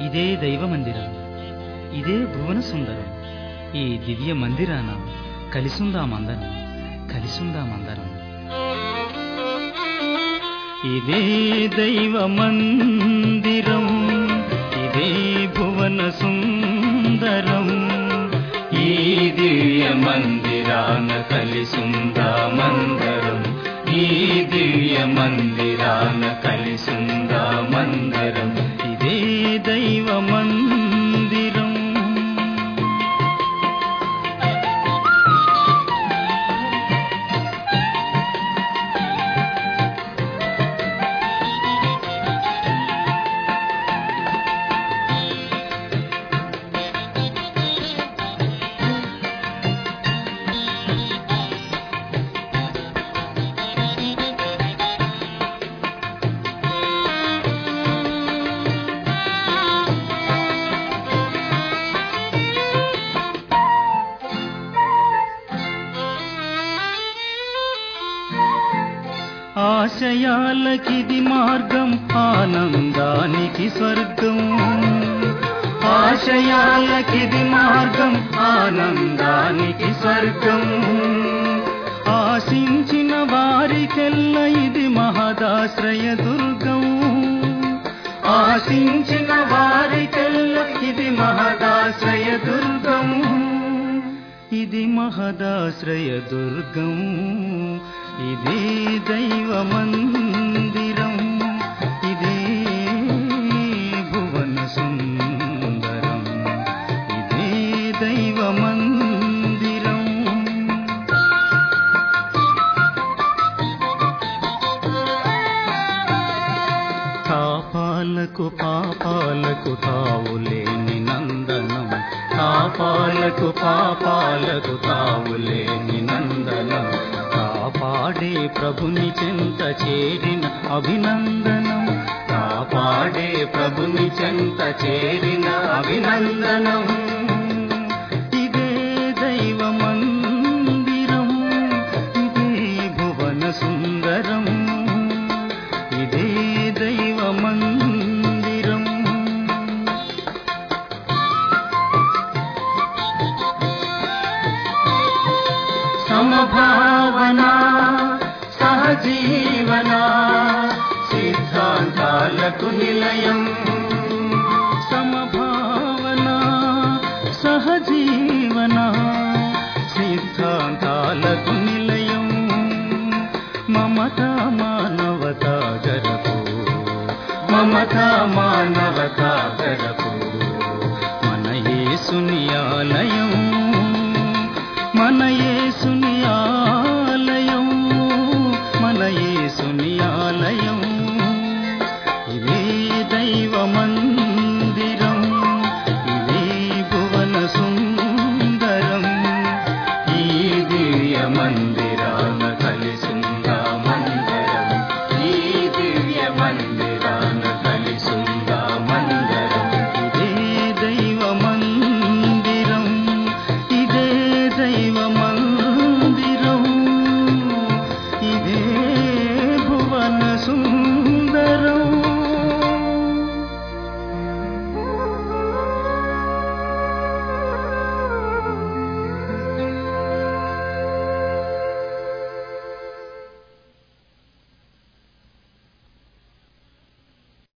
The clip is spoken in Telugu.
ఇదే దైవ మందిరం ఇదే భువన సుందరం ఈ దివ్య మందిరాన కలిసుందామందరం కలిసుందామందరం ఇదే దైవ మందిరం ఇదే భువన సుందరం ఈ దివ్య మందిరాన కలిసుందామందరం ఈ దివ్య మందిరాన కలిసుందామందరం ఇదే దైవ మందిరం ఆశయాలకిది మార్గం ఆనందానికి స్వర్గం ఆశయాలకిది మార్గం ఆనందానికి స్వర్గం ఆశించిన వారికెల్ల ఇది మహదాశ్రయ దుర్గం ఆశించిన వారికెల్ల ఇది మహదాశ్రయ దుర్గం ఇది మహదాశ్రయ దుర్గం ఇదే దైవ మందిరం ఇదే భువన సుందరం ఇదే దైవ మందిరం తాపాలకు పాపాలకు తావులేని నందనం తాపాలకు పాపాలకు తావులేని నందనం కాపాడే ప్రభుని చెంత చేరిన అభినందనం కాపాడే ప్రభుని చెంత చేరిన అభినందనం ఇదే దైవ మందిరం ఇదే భువన సుందరం ఇదే దైవ మందిరం సమభావన సహజీవన సిద్ధాంతాలకు నిలయం సమభావన సహజీవన సిద్ధాంతాలకు నిలయం మమత మానవత గరపు మమత మానవత గరపు మన యేసుని ఆలయం